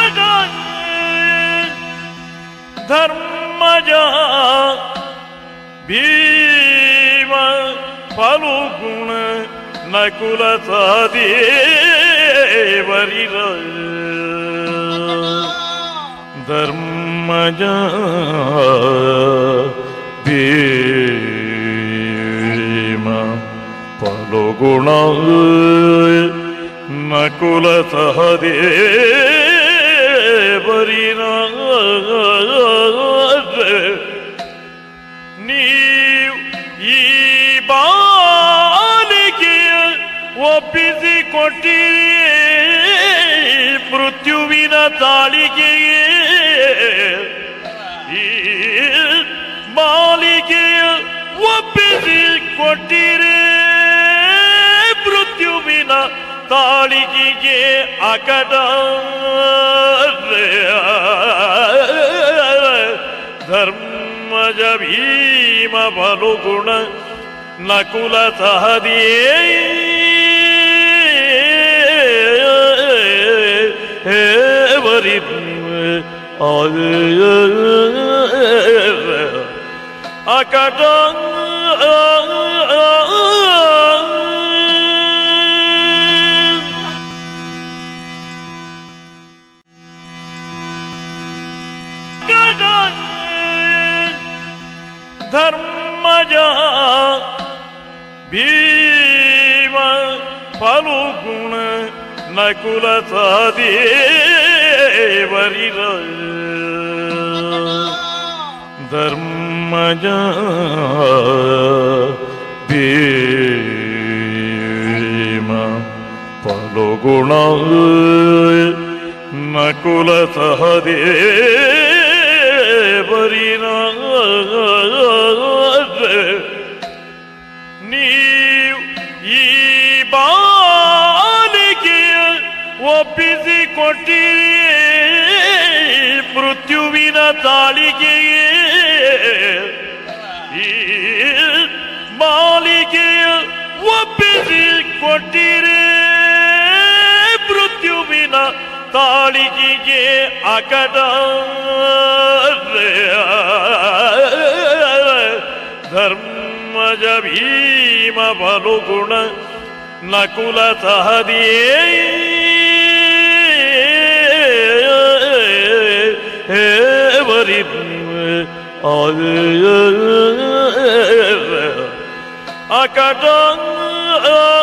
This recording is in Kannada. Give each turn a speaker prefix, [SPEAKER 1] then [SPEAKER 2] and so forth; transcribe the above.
[SPEAKER 1] ಧರ್ಮಜ ಭೀಮ ಫಲುಗುಣ ನಕುಲ ಸದೇವರಿರ ಧರ್ಮಜ ಭೀಮ ಫಲುಗುಣ ನಕುಲ ಸಹದೇವರಿರ ನೀವು ಈ ಬಾಲಿಕೆಯ ಒಪ್ಪಿಸಿ ಕೊಟ್ಟಿರಿ ಮೃತ್ಯುವಿನ ತಾಳಿಗೆಯೇ ಈ ಬಾಲಿಕೆಯ ಒಪ್ಪಿಸಿ ಕೊಟ್ಟಿರಿ ಮೃತ್ಯುವಿನ ತಾಳಿಗೆಗೆ ಅಕಟ ಧರ್ಮಜ ಭೀಮ ಬಲುಗುಣ ನಕುಲ ಸಹದಿಯೇ ಹೇವರಿ ಅಕಟ ಧರ್ಮಜ ಭೀಮ ಫಲುಗುಣ ನಕುಲ ಸದೇವರಿರ ಧರ್ಮಜ ಭೀಮ ಫಲುಗುಣ ನಕುಲ ಸಹದೇವರಿರ ನೀವು ಈ ಬಾಲಿಕೆಯ ಒಪ್ಪಿಸಿ ಕೊಟ್ಟಿರಿ ಮೃತ್ಯುವಿನ ತಾಳಿಗೆಯೇ ಈ ಬಾಲಿಕೆಯ ಒಪ್ಪಿಸಿ ಕೊಟ್ಟಿರಿ ಮೃತ್ಯುವಿನ ತಾಳಿಗೆಗೆ ಅಕಟ ಧರ್ಮಜ ಭೀಮ ಬಲುಗುಣ ನಕುಲ ಸಹದಿಯೇ ಹೇವರಿ ಅಕಟ